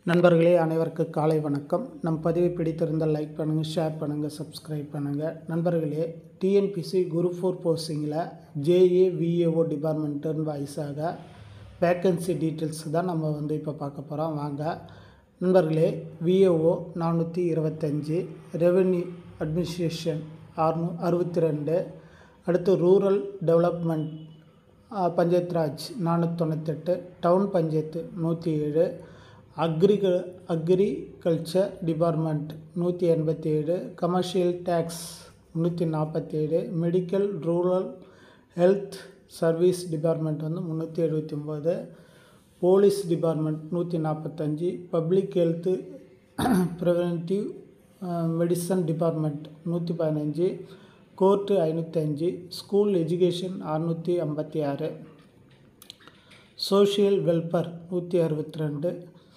நண்பர்களே அனைவருக்கும் காலை வணக்கம் நம் பதிவை பிடித்திருந்தால் லைக் பண்ணுங்கள் ஷேர் பண்ணுங்கள் சப்ஸ்கிரைப் பண்ணுங்கள் நண்பர்களே டிஎன்பிசி குரு ஃபோர் போஸ்டிங்கில் ஜேஏ விஏஓ டிபார்ட்மெண்ட்டுன்னு வைஸாக வேக்கன்சி டீட்டெயில்ஸ் தான் நம்ம வந்து இப்போ பார்க்க போகிறோம் வாங்க நண்பர்களே விஏஓ நானூற்றி இருபத்தஞ்சி ரெவென்யூ அட்மினிஸ்ட்ரேஷன் அறுநூ அறுபத்தி ரெண்டு அடுத்து ரூரல் டெவலப்மெண்ட் பஞ்சாயத் ராஜ் நானூற்றி தொண்ணூத்தெட்டு டவுன் பஞ்சாயத்து நூற்றி ஏழு அக்ரிக அக்ரிகல்ச்சர் டிபார்ட்மெண்ட் நூற்றி எண்பத்தி ஏழு கமர்ஷியல் டேக்ஸ் முந்நூற்றி நாற்பத்தேழு medical rural health service department வந்து முந்நூற்றி எழுபத்தி ஒம்பது போலீஸ் டிபார்ட்மெண்ட் நூற்றி நாற்பத்தஞ்சு public health preventive medicine department நூற்றி பதினஞ்சு கோர்ட்டு ஐநூற்றஞ்சு ஸ்கூல் எஜுகேஷன் அறுநூற்றி ஐம்பத்தி ஆறு சோஷியல் வெல்ஃபேர் நூற்றி அறுபத்தி ரெண்டு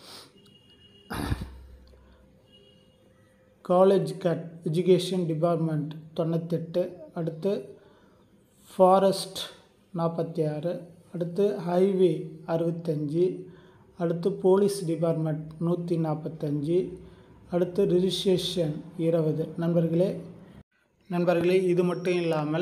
காலேஜ் கட் எஜுகேஷன் டிபார்ட்மெண்ட் தொண்ணூத்தெட்டு அடுத்து ஃபாரஸ்ட் நாற்பத்தி ஆறு அடுத்து ஹைவே அறுபத்தஞ்சி அடுத்து போலீஸ் டிபார்ட்மெண்ட் நூற்றி நாற்பத்தஞ்சி அடுத்து ரிஜிஸ்ட்ரேஷன் இருபது நண்பர்களே நண்பர்களே இது மட்டும் இல்லாமல்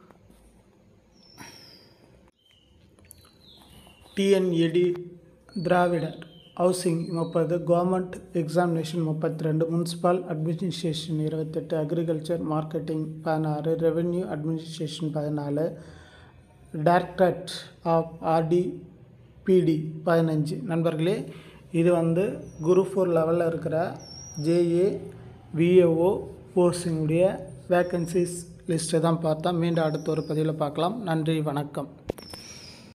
டிஎன்எடி திராவிடர் ஹவுசிங் முப்பது கவர்மெண்ட் எக்ஸாமினேஷன் முப்பத்தி ரெண்டு முனிசிபல் அட்மினிஸ்ட்ரேஷன் இருபத்தெட்டு அக்ரிகல்ச்சர் மார்க்கெட்டிங் பதினாறு ரெவென்யூ அட்மினிஸ்ட்ரேஷன் பதினாலு டைரக்டரேட் ஆஃப் ஆர்டிபிடி பதினஞ்சு நண்பர்களே இது வந்து குரு ஃபோர் லெவலில் இருக்கிற ஜேஏ விஏஓ போர்ஸினுடைய வேக்கன்சிஸ் லிஸ்ட்டை தான் பார்த்தோம் மீண்டும் அடுத்த ஒரு பதிவில் பார்க்கலாம் நன்றி வணக்கம்